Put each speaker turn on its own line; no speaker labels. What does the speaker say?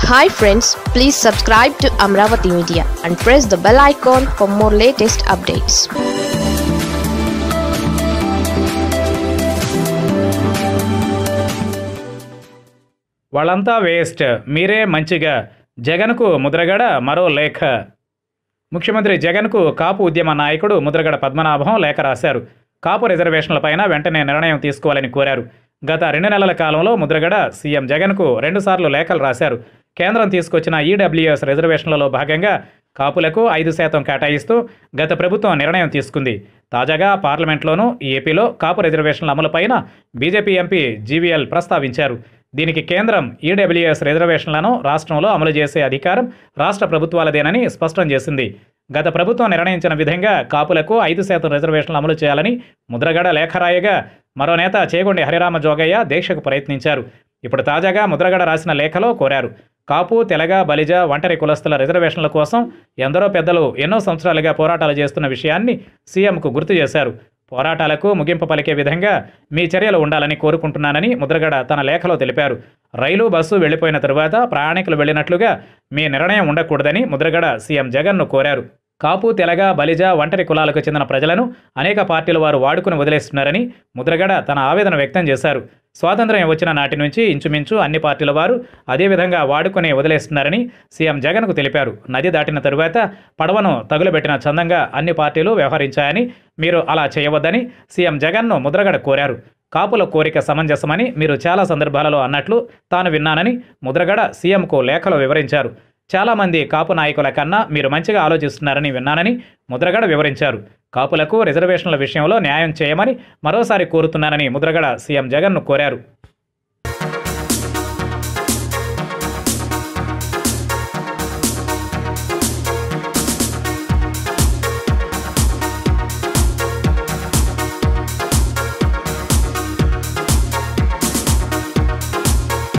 hi friends please subscribe to Amaravati media and press the bell icon for more latest updates
వాళ్ళంతా waste మీరే మంచిగా జగన్కు ముద్రగడ మరో లేఖ ముఖ్యమంత్రి జగన్కు కాపు ఉద్యమ నాయకుడు ముద్రగడ పద్మనాభం లేఖ రాశారు కాపు రిజర్వేషన్లపైన వెంటనే నిర్ణయం తీసుకోవాలని కోరారు గత రెండు నెలల కాలంలో ముద్రగడ సీఎం జగన్కు రెండుసార్లు లేఖలు రాశారు కేంద్రం తీసుకొచ్చిన ఈడబ్ల్యూఎస్ రిజర్వేషన్లలో భాగంగా కాపులకు ఐదు శాతం కేటాయిస్తూ గత ప్రభుత్వం నిర్ణయం తీసుకుంది తాజాగా పార్లమెంట్లోనూ ఏపీలో కాపు రిజర్వేషన్ల అమలుపైన బీజేపీ ఎంపీ జీవీఎల్ ప్రస్తావించారు దీనికి కేంద్రం ఈడబ్ల్యూఎస్ రిజర్వేషన్లను రాష్ట్రంలో అమలు చేసే అధికారం రాష్ట్ర ప్రభుత్వాలదేనని స్పష్టం చేసింది గత ప్రభుత్వం నిర్ణయించిన విధంగా కాపులకు ఐదు శాతం రిజర్వేషన్లు అమలు చేయాలని ముద్రగడ లేఖ రాయగా మరో నేత చేగొండి హరిరామ జోగయ్య దీక్షకు ప్రయత్నించారు ఇప్పుడు తాజాగా ముద్రగడ రాసిన లేఖలో కోరారు కాపు తెలగ బలిజ ఒంటరి కులస్తుల రిజర్వేషన్ల కోసం ఎందరో పెద్దలు ఎన్నో సంవత్సరాలుగా పోరాటాలు చేస్తున్న విషయాన్ని సీఎంకు గుర్తు చేశారు పోరాటాలకు ముగింపు పలికే విధంగా మీ చర్యలు ఉండాలని కోరుకుంటున్నానని ముద్రగడ తన లేఖలో తెలిపారు రైలు బస్సు వెళ్లిపోయిన తరువాత ప్రయాణికులు వెళ్ళినట్లుగా మీ నిర్ణయం ఉండకూడదని ముద్రగడ సీఎం జగన్ను కోరారు కాపు తెలగ బలిజ ఒంటరి కులాలకు చెందిన ప్రజలను అనేక పార్టీల వారు వాడుకుని వదిలేస్తున్నారని ముద్రగడ తన ఆవేదన వ్యక్తం చేశారు స్వాతంత్ర్యం వచ్చిన నాటి నుంచి ఇంచుమించు అన్ని పార్టీల వారు అదేవిధంగా వాడుకొని వదిలేస్తున్నారని సీఎం జగన్కు తెలిపారు నది దాటిన తరువాత పడవను తగులబెట్టిన చందంగా అన్ని పార్టీలు వ్యవహరించాయని మీరు అలా చేయవద్దని సీఎం జగన్ను ముద్రగడ కోరారు కాపుల కోరిక సమంజసమని మీరు చాలా సందర్భాలలో అన్నట్లు తాను విన్నానని ముద్రగడ సీఎంకు లేఖలో వివరించారు చాలామంది కాపు నాయకుల కన్నా మీరు మంచిగా ఆలోచిస్తున్నారని విన్నానని ముద్రగడ వివరించారు కాపులకు రిజర్వేషన్ల విషయంలో న్యాయం చేయమని మరోసారి కోరుతున్నానని ముద్రగడ సీఎం జగన్ను కోరారు